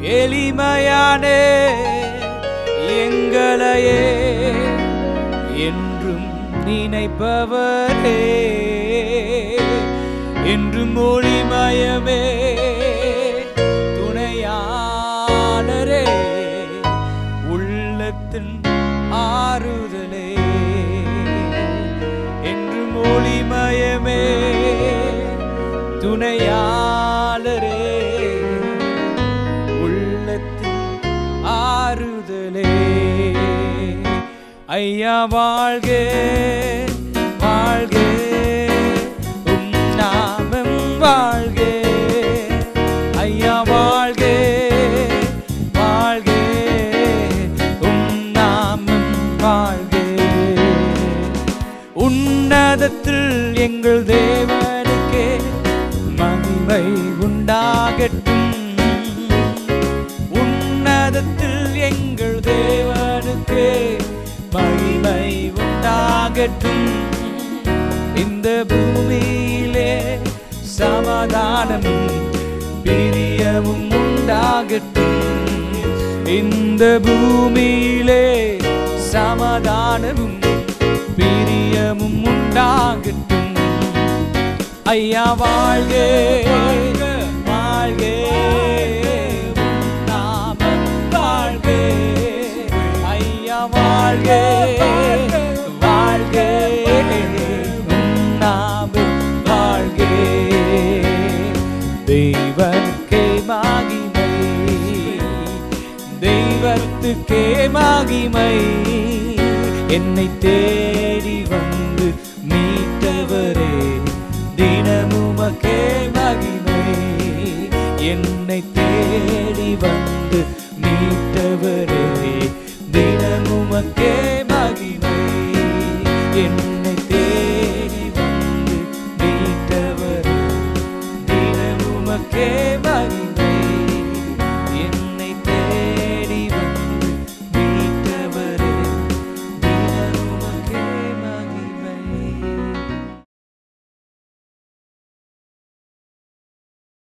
எளிமையானே எங்களையே என்றும் நினைப்பவரே என்றும் ஒளிமயமே துணையாளரே உள்ளத்தின் ஆறுதலே என்றும் ஒளிமயமே துணையாளரே உள்ளத்தின் ஆறுதலே ஐயா வாழ்க வாழ்க உம் நாமம் வாழ்க ஐயா வாழ்க வாழ்க உம் நாமம் வாழ்க உன்னதத்தில் எங்கள் தேவனுக்கே மகிமை உண்டாகட்டும் உன்னதத்தில் எங்கள் தேவனுக்கே மகிமை உண்டாகட்டும் இந்த பூமியிலே சமாதானமும் பிரியமும் உண்டாகட்டும் இந்த பூமியிலே சமாதானமும் பிரியமும் உண்டாகட்டும் ஐயா வாழ்க வாழ்க உம் நாமம் வாழ்க ஐயா வாழ்க வாழ்க உம் நாமம் வாழ்க தெய்வனுக்கே மகிமை தெய்வத்துக்கே மகிமை என்னை தேடி வந்து மீட்டவரே